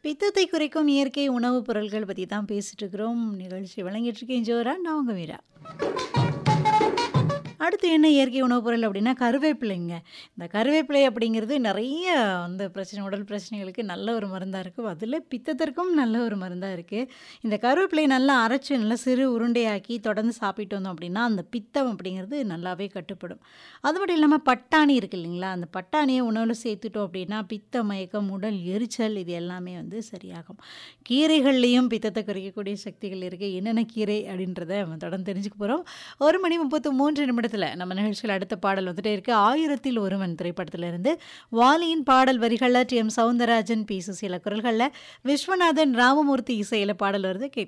பித்தத்தை குறைக்கும் இயற்கை உணவுப் பொருள்கள் பத்தி தான் பேசிட்டு இருக்கிறோம். நிகழ்ச்சி வழங்கிட்டு இருக்கேன் ஜோரா. நான் உங்க மீரா. அடுத்து என்ன இயற்கை உணவுப் பொருள் அப்படின்னா, கருவேப்பிலைங்க. இந்த கருவேப்பிலை அப்படிங்கிறது நெறைய வந்து பிரச்சனை உடல் பிரச்சனைகளுக்கு நல்ல ஒரு மருந்தா இருக்கு. அதில பித்தத்திற்கும் நல்ல ஒரு மருந்தா இருக்கு. இந்த கருவேப்பிலைய நல்லா அரைச்சு நல்லா சிறு உருண்டையாக்கி தொடர்ந்து சாப்பிட்டு வந்தோம் அப்படின்னா, அந்த பித்தம் அப்படிங்கிறது நல்லாவே கட்டுப்படும். அது மட்டும் இல்லாம பட்டாணி இருக்கு இல்லைங்களா? அந்த பட்டாணிய உணவுல சேர்த்துட்டோம் அப்படின்னா, பித்த மயக்கம், உடல் எரிச்சல் இது எல்லாமே வந்து சரியாகும். கீரைகள்லயும் பித்தத்த குறைக்கக்கூடிய சக்திகள் இருக்கு. என்னென்ன கீரை அப்படின்றத நம்ம தொடர்ந்து தெரிஞ்சுக்க போறோம். 1 மணி 33 நிமிடத்தில நம்ம நிகழ்ச்சியில அடுத்த பாடல் வந்துட்டே இருக்கு. "ஆயிரத்தில் ஒருவன்" திரைப்படத்திலிருந்து வாலியின் பாடல் வரிகள்ல டி.எம். சௌந்தரராஜன், பி. சுசீலா குரல்கள்ல விஸ்வநாதன், ராமமூர்த்தி இசையில பாடல் வருது கேட்கலாம்.